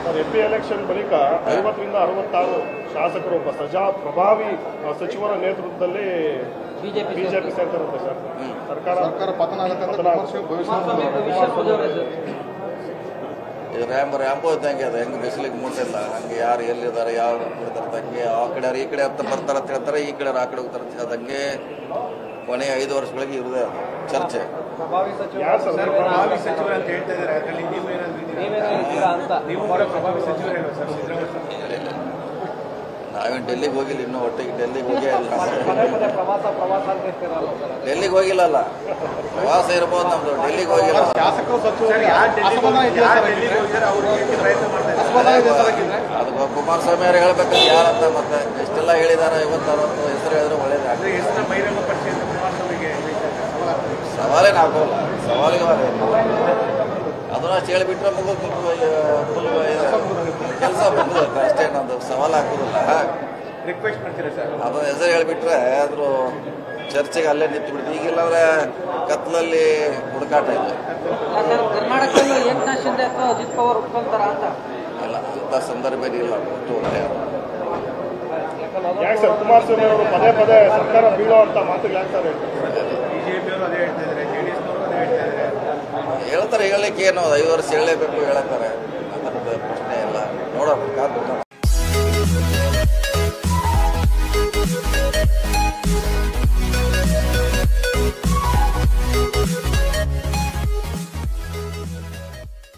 Sir M P election ಬಳಿಕ ಐವತ್ತರಿಂದ ಅರವತ್ತಾರು ಶಾಸಕರು ಒಬ್ಬ ಸಜಾ ಪ್ರಭಾವಿ ಆ, ಸಚಿವರ ನೇತೃತ್ವದಲ್ಲಿ ಬಿಜೆಪಿ ಬಿಜೆಪಿ ಸೇರ್ತಾರಂತೆ ಸರ್ ಸರ್ಕಾರ ಸರ್ಕಾರ ಪತನ ಆಗುತ್ತೆ ಅಂತ ಪತನ ಕುಮಾರಸ್ವಾಮಿ ಭವಿಷ್ಯ ಭವಿಷ್ಯ ಬುಧವಾರ ಸರ್. ಈ ರ್ಯಾಂಪ್ ರ್ಯಾಂಪೋ ಇದ್ದಂಗೆ ಅದು ಹೆಂಗೆ ಬಿಸಿಲಿಗೆ ಮುಟ್ಟಿಲ್ಲ ಹಂಗೆ ಯಾರು ಎಲ್ಲಿದ್ದಾರೆ ಯಾರು ಬಿಡ್ತಾರೆ ಹಂಗೆ ಆ ಕಡೆ ಅವ್ರು ಈ ಕಡೆ ಅಂತ ಬರ್ತಾರೆ ಅಂತ ಹೇಳ್ತಾರೆ ಈ ಕಡೆ ಅವ್ರು ಆ ಕಡೆ ಹೋಗ್ತಾರೆ ಅಂತ ಹೇಳ್ದಂಗೆ ಕೊನೆಯ ಐದು ವರ್ಷಗಳಿಗೆ ಇರುದೇ ಅದು ಚರ್ಚೆ ಯಾರು ಸರ್ ಸರ್ ಪ್ರಭಾವಿ ಸಚಿವರು ಅಂತ ಹೇಳ್ತಾ ಇದ್ದಾರೆ ಅದರಲ್ಲಿ ನೀವು ಏನಾದ್ರು ಇದ್ದೀರಾ? ನೀವೇನೋ ಹೇಳ್ತೀರಾ ಅಂತ ನೀವು ಕೂಡ ಪ್ರಭಾವಿ ಸಚಿವರೇನು ಸರ್ ಸಿದ್ದರಾಮಯ್ಯ ನಾವೇನು ಡೆಲ್ಲಿಗೆ ಹೋಗಿಲ್ಲ ಇನ್ನೂ ಒಟ್ಟಿಗೆ ಡೆಲ್ಲಿಗೆ ಹೋಗೇ ಇಲ್ಲ ಪದೇ ಪದೇ ಪ್ರವಾಸ ಪ್ರವಾಸ ಅಂತ ಇರ್ತೀರಲ್ಲ ಸರ್ ಡೆಲ್ಲಿಗೆ ಹೋಗಿಲ್ಲಲ್ಲ ಪ್ರವಾಸ ಇರ್ಬೋದು ನಮ್ದು ಡೆಲ್ಲಿಗೆ ಹೋಗಿಲ್ಲ ಶಾಸಕರು ಸಚಿವರು ಸರ್ ಯಾರು ಡೆಲ್ಲಿಗೆ ಅಸಮಾಧಾನ ಇದೆಯಾ ಯಾರು ಸರ್ ಡೆಲ್ಲಿಗೆ ಹೋಗಿದ್ದಾರೆ ಅವರು ಹೇಗೆ ಪ್ರಯತ್ನ ಮಾಡ್ತಾ ಇದ್ದಾರೆ ಅಸಮಾಧಾನ ಇದೆ ಸರ್ ಹಾಗಿದ್ರೆ ಅದು ಕುಮಾರಸ್ವಾಮಿ ಅವ್ರು ಹೇಳ್ಬೇಕಂದ್ರೆ ಯಾರಂತ ಮತ್ತೆ ಎಷ್ಟೆಲ್ಲ ಹೇಳಿದಾರೆ ಇವತ್ತು ಅರವತ್ತು ಹೆಸರು ಹೇಳಿದ್ರೆ ಒಳ್ಳೇದಾಗ್ತದೆ ಅಂದ್ರೆ ಹೆಸರನ್ನ ಬಹಿರಂಗ ಪಡಿಸಿ ಅಂತ ಕುಮಾರಸ್ವಾಮಿಗೆ ಸವಾಲೇನು ಹಾಕೋಲ್ಲ ಸವಾಲಿಗೆ ಅದನ್ನ ಅಷ್ಟು ಹೇಳಿಬಿಟ್ರೆ ಮುಗಿದು ಫುಲ್ ಕೆಲಸ ಮುಗಿದೈತೆ ಅಷ್ಟೇ ನಮ್ದು ಸವಾಲು ಹಾಕೋದಿಲ್ಲ ರಿಕ್ವೆಸ್ಟ್ ಮಾಡ್ತೀರಾ ಸರ್ ಅದನ್ನ ಹೆಸರು ಹೇಳಿಬಿಟ್ರೆ ಆದರೂ ಚರ್ಚೆಗೆ ಅಲ್ಲೇ ನಿಂತು ಬಿಡ್ತು ಈಗಿಲ್ಲಾಂದ್ರೆ ಕತ್ಲಲ್ಲಿ ಹುಡುಕಾಟ ಇದೆ ಅಲ್ಲ ಸರ್ ಕರ್ನಾಟಕದಲ್ಲೂ ಏಕನಾಥ್ ಶಿಂದೆ ಅಥವಾ ಅಜಿತ್ ಪವಾರ್ ಒಪ್ಕೊಂತಾರ ಅಂತ ಇಲ್ಲ ಅಂಥ ಸಂದರ್ಭ ಇಲ್ಲ ಒಟ್ಟು ಒಳ್ಳೆಯ ಯಾಕೆ ಸರ್ ಕುಮಾರಸ್ವಾಮಿ ಅವರು ಪದೇ ಪದೇ ಸರ್ಕಾರ ಬೀಳೋ ಅಂತ ಮಾತುಗಳು ಯಾಕೆ ಸರ್ ಹೇಳ್ತಾರೆ ಬಿಜೆಪಿಯವರು ಅದೇ ಹೇಳ್ತಾ ಇದ್ದಾರೆ ಜೆಡಿಎಸ್ನವರು ಅದೇ ಹೇಳ್ತಾ ಇದ್ದಾರೆ ಹೇಳ್ತಾರೆ ಹೇಳಲಿಕ್ಕೆ ಏನು ಐದು ವರ್ಷ ಹೇಳಲೇಬೇಕು ಹೇಳ್ತಾರೆ ಅದರದ ಪ್ರಶ್ನೆ ಇಲ್ಲ ನೋಡೋಣ ಕಾದು